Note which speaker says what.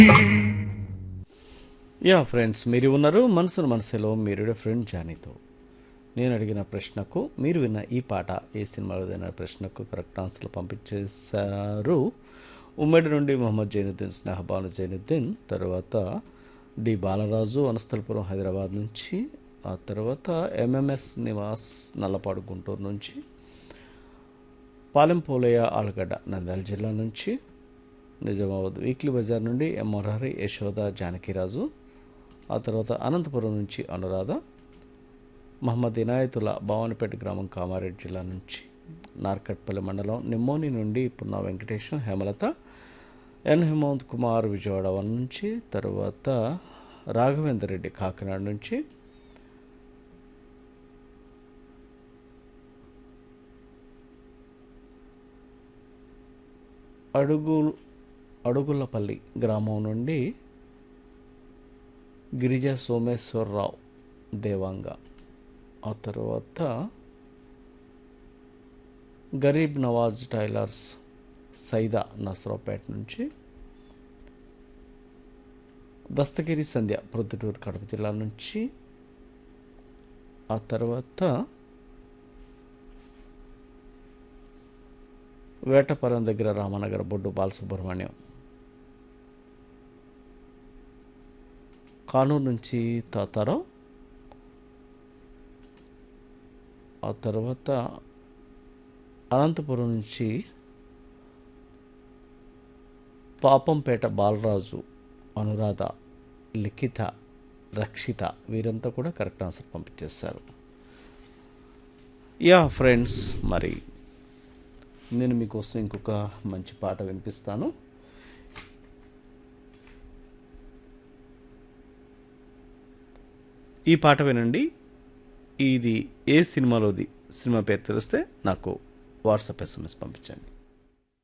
Speaker 1: yeah friends మీరు ఉన్నారు మనసును మనసులో మీరు ఫ్రెండ్ జానీతో నేను అడిగిన ప్రశ్నకు మీరు విన్న ఈ పాట ఏ సినిమాలో అనే ప్రశ్నకు కరెక్ట్ ఆన్సర్లు పంపించేశారు ఉమ్మడి నుండి మొహమ్మద్ జైనుద్దీన్ స్నేహబాను జైనుద్దీన్ తర్వాత డి బాలరాజు అనస్థలపురం హైదరాబాద్ నుంచి ఆ తర్వాత ఎంఎంఎస్ నివాస్ నల్లపాడు గుంటూరు నుంచి పాలెం పోలయ్య ఆలగడ్డ నంద్యాల జిల్లా నుంచి నిజామాబాద్ వీక్లీ బజార్ నుండి ఎం మురహరి యశోద జానకిరాజు ఆ తర్వాత అనంతపురం నుంచి అనురాధ మహమ్మద్ ఇనాయతుల్లా భవానిపేట గ్రామం కామారెడ్డి జిల్లా నుంచి నార్కట్పల్లి మండలం నిమ్మోని నుండి పున్నా వెంకటేశం హేమలత ఎన్ హేమంత్ కుమార్ విజయవాడ వన్ నుంచి తర్వాత రాఘవేందర్ రెడ్డి కాకినాడ నుంచి అడుగు అడుగులపల్లి గ్రామం నుండి గిరిజ సోమేశ్వరరావు దేవాంగ ఆ తర్వాత గరీబ్ నవాజ్ టైలర్స్ సైదా నసరావుపేట నుంచి దస్తగిరి సంధ్య ప్రొద్దుటూరు కడప జిల్లా నుంచి ఆ తర్వాత వేటపురం దగ్గర రామనగర బొడ్డు బాలసుబ్రహ్మణ్యం కానూరు నుంచి తాతారావు ఆ తర్వాత అనంతపురం నుంచి పాపంపేట బాలరాజు అనురాధ లిఖిత రక్షిత వీరంతా కూడా కరెక్ట్ ఆన్సర్ పంపించేశారు యా ఫ్రెండ్స్ మరి నేను మీకోసం ఇంకొక మంచి పాట వినిపిస్తాను ఈ పాట వినండి ఇది ఏ సినిమాలోది సినిమా పేరు తెలిస్తే నాకు వాట్సాప్ ఎస్ఎంఎస్ పంపించండి